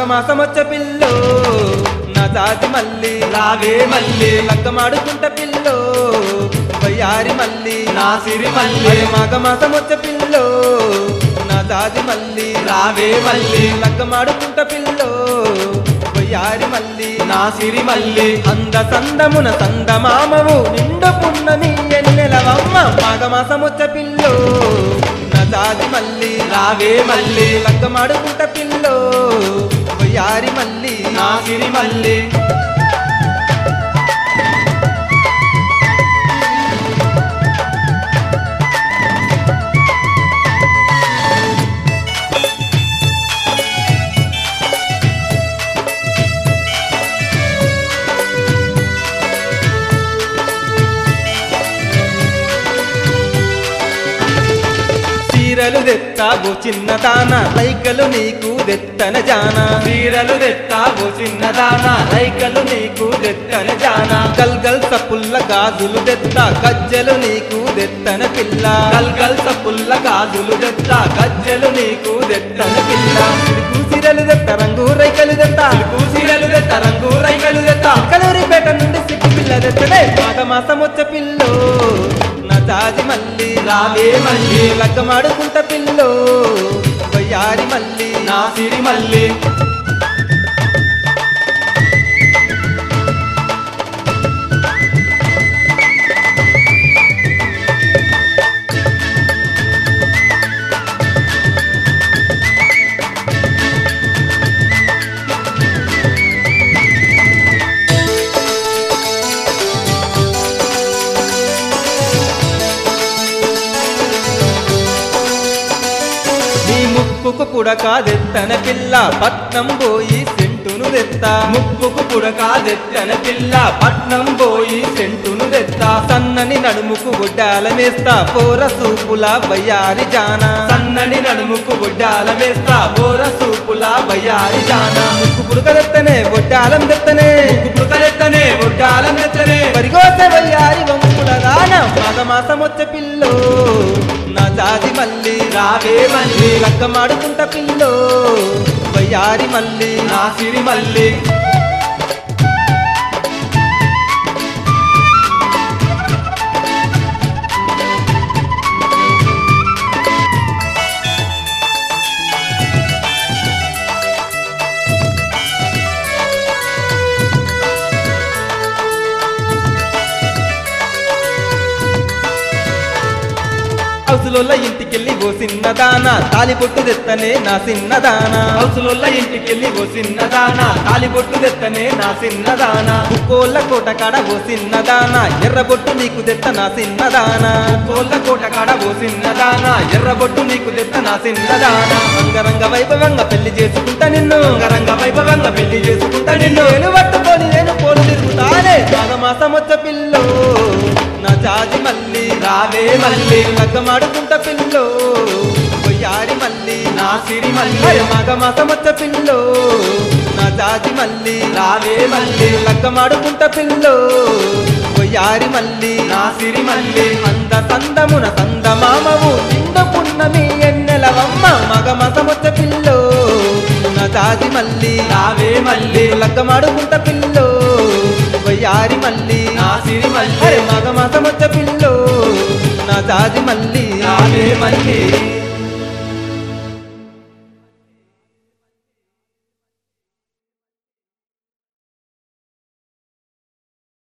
మాసం వచ్చే పిల్లో నా జాతి మల్లి రావే మల్లి లగ్గమాడుకుంట పిల్లో వయ్యారి మల్లి నా సిరి మల్లి మరి మాఘ మాసం వచ్చే పిల్లో నా జాతి మల్లి రావే మల్లి లగ్గమాడుకుంట పిల్లో వయ్యారి మల్లి నా సిరి మల్లి అంద సందమున సందమామవు నిండు పున్నమి ఎన్నెలవమ్మ మాఘ మాసం వచ్చే పిల్లో నా జాతి మల్లి రావే మల్లి లగ్గమాడుకుంట పిల్లో వయ్యారి మల్లి నా సిరి మల్లి చీరలు తెత్తావు చిన్న దాన లైకలు నీకు దెత్తన జానా చీరలు తెత్తావు చిన్నదానా రైకలు నీకు తెత్తన జానా గల్గల్ సపుల్ల గాజులు దెత్త గజ్జలు నీకు దెత్తన పిల్ల గల్గల్ సపుల్ల గాజులు తెత్త గజ్జెలు నీకు తెత్తన పిల్ల సిరుకు చీరలు దెత్త రంగు రైకలు దెత్త కూసీరలు తెత్త రంగు రైకలు తెత్త కలూరిపేట నుండి సిక్కు పిల్ల దెత్తనే మాఘ మాసం వచ్చే పిల్లో నా జాజి మల్లి రావే మల్లి లగ్గమాడుకుంట పిల్లో వయ్యారి మల్లి నా సిరి మల్లి నీ ముక్కుకు పుడక దెత్తన పిల్ల పట్నం పోయి సెంటును దెత్త ముక్కుకు పుడక తెత్తన పిల్ల పట్నం పోయి సెంటును తెత్త సన్నని నడుముకు గుడ్డాలమేస్తా పోర సూపుల వయ్యారి జానా సన్నని నడుముకు గుడ్డాల వేస్తా బోర సూపుల బయ్యారి జానా ముక్కు పుడక దెత్తనే ఒడ్డాలం దెత్తనే పుడకలెత్తనే గుడ్డాల మెత్తనే పరిగోస వయ్యారి వంకుల దాన మాఘ మాసం వచ్చే పిల్లో నా జాతి మల్లి రావే మల్లి లగ్గమాడుకుంట పిల్లో వయ్యారి మల్లి నా సిరి మల్లి హౌసులోళ్ళ ఇంటికెళ్ళి ఓ చిన్నదాన తాలి పొట్టు తెత్తనే నా చిన్నదానా హౌసులోళ్ళ ఇంటికెళ్ళి ఓ చిన్నదానా తాలిబొట్టు తెత్తనే నా చిన్నదానా కోళ్ళ కోట కాడ ఓ చిన్నదానా ఎర్రబొట్టు నీకు తెత్త నా చిన్నదానా కోళ్ళ కోట కాడ ఓ చిన్నదానా ఎర్రబొట్టు నీకు తెత్త నా చిన్నదానా అంగరంగ వైభవంగా పెళ్లి చేసుకుంటా నిన్ను రంగరంగ వైభవంగా పెళ్లి చేసుకుంటా నిన్ను నేను పట్టుకొని నేను పోలు తిరుగుతానే మాఘ మాసం వచ్చే పిల్లో నా జాజి మల్లి రావే మల్లి లగ్గమాడుకుంట పిల్లో కొయ్యారి మల్లి నా సిరి మల్లి మరి మాఘ మాసం వచ్చే పిల్లో నా జాజి మల్లి రావే మల్లి లగ్గమాడుకుంట పిల్లో కొయ్యారి మల్లి నా సిరి మల్లి అంద సందమున సందమామవు నిండు పున్నమి ఎన్నెలవమ్మ మగ మసమొచ్చ పిల్లో నా జాతి మల్లి రావే మల్లి లగ్గమాడుకుంట పిల్లో వయ్యారి మల్లి నా సిరి మల్లి అరే మగ మసమొచ్చ పిల్లో నా జాతి మల్లి రావే మల్లి